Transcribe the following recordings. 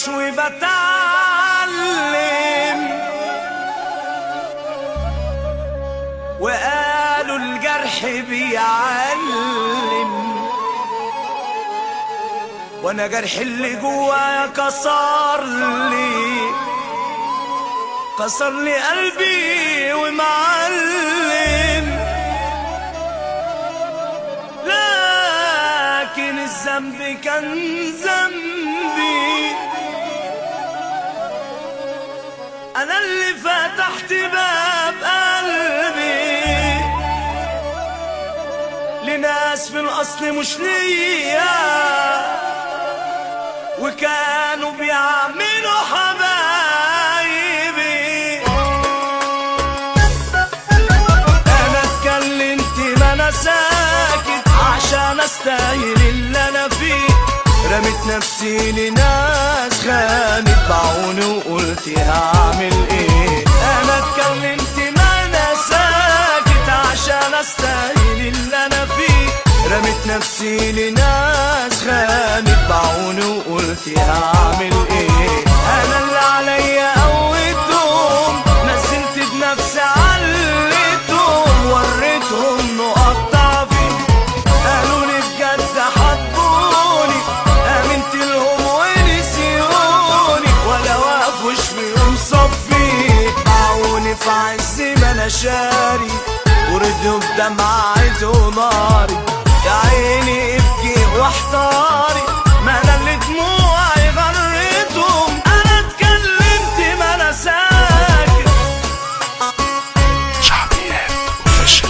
بعيش وبتعلم وقالوا الجرح بيعلم وانا جرح اللي جوايا كسر لي كسر لي قلبي ومعلم لكن الذنب كان ذنبي انا اللي فتحت باب قلبي لناس في الاصل مش ليا وكانوا بيعملوا حبايبي انا اتكلمت ما انا ساكت عشان استاهل اللي انا فيه رميت نفسي لناس خانت باعوني وقلت هعمل ايه انا اتكلمت ما انا ساكت عشان استاهل اللي انا فيه رميت نفسي لناس خانت باعوني وقلت هعمل ايه انا اللي عليا قويتهم نزلت بنفسي عليتهم وريتهم نقط ضعفي قالوا لي بجد حبوني امنت لهم ونسيوني ولا وقفوش فيهم صفي باعوني في عز ما انا شاري وردوا بدمعة وناري يا عيني ابكي واحتاري ما انا اللي دموعي غريتهم انا اتكلمت ما انا ساكت شعبيات اوفيشال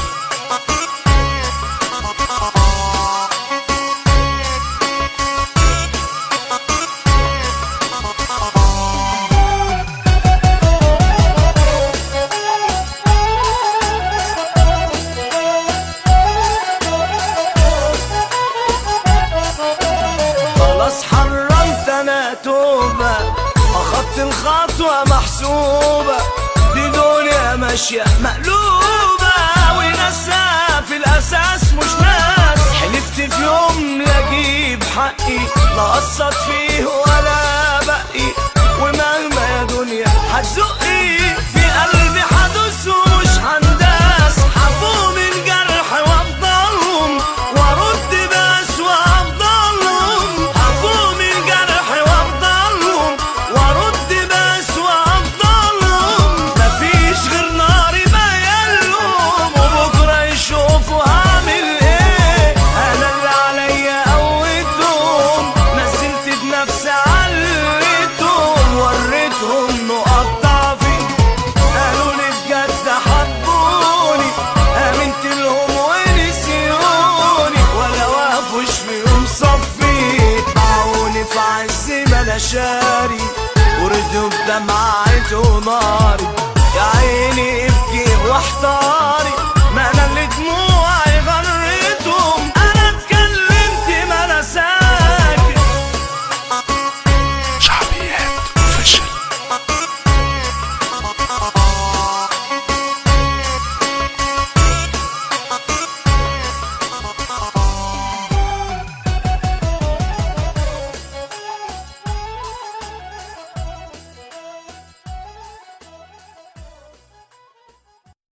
خلاص حرمت انا توبة اخدت الخطوة محسوبة دي دنيا ماشية مقلوبة وناسها في الاساس مش ناس حلفت في يوم لا اجيب حقي لا قصت فيه ولا بقي ومهما يا دنيا هتزقي في قلبي حدوس ومش هنداس حفوه من جرح وافضلهم وارد بس وافضلهم حفوه من جرح وافضلهم وارد بس وافضلهم مفيش غير ناري بيلهم وبكره يشوفوا هعمل ايه انا اللي عليا قويتهم نزلت بنفسي عليتهم وريتهم نقط ضعفي قالوا لي بجد حبوني امنت لهم ونسيوني ولا وقفوش فيهم صفي باعوني في عز ما انا شاري وردوا بدمعة وناري يا عيني ابكي واحتار